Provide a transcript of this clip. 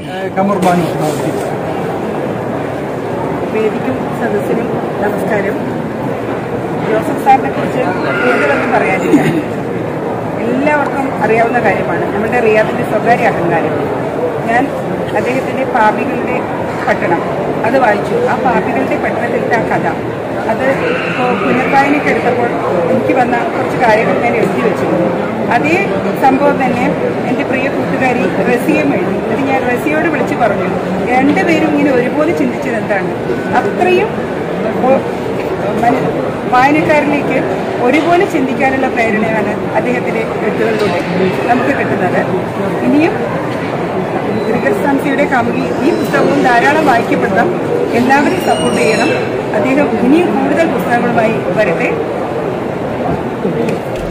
കമർ ബാനു വേദിക്കും സദസ്സിനും നമസ്കാരം ജോസഫ് സാറിനെ കുറിച്ച് കൂടുതലൊന്നും പറയാനില്ല എല്ലാവർക്കും അറിയാവുന്ന കാര്യമാണ് നമ്മുടെ റിയാദിന്റെ സ്വകാര്യ അഹങ്കാരം ഞാൻ അദ്ദേഹത്തിന്റെ പാപികളുടെ പട്ടണം അത് വായിച്ചു ആ പാപികളുടെ പട്ടണത്തിലത്തെ ആ കഥ അത് ഇപ്പോൾ പുനർവായനയ്ക്ക് എടുത്തപ്പോൾ എനിക്ക് വന്ന കുറച്ച് കാര്യങ്ങൾ ഞാൻ എഴുതി വെച്ചിരുന്നു അതേ സംഭവം തന്നെ എൻ്റെ പ്രിയ കൂട്ടുകാരി റസിയം എഴുതി അത് ഞാൻ റസിയോട് വിളിച്ച് പറഞ്ഞു രണ്ടുപേരും ഇങ്ങനെ ഒരുപോലെ ചിന്തിച്ചത് എന്താണ് അത്രയും ഒ- മന- വായനക്കാരിലേക്ക് ഒരുപോലെ ചിന്തിക്കാനുള്ള പ്രേരണയാണ് അദ്ദേഹത്തിന്റെ എഴുത്തുകളിലൂടെ നമുക്ക് കിട്ടുന്നത് ഇനിയും ത്രികർസ്ഥാംസിയുടെ കാമുകി ഈ പുസ്തകവും ധാരാളം വായിക്കപ്പെടണം എല്ലാവരും സപ്പോർട്ട് ചെയ്യണം അദ്ദേഹം ഇനിയും കൂടുതൽ പുസ്തകങ്ങളുമായി വരട്ടെ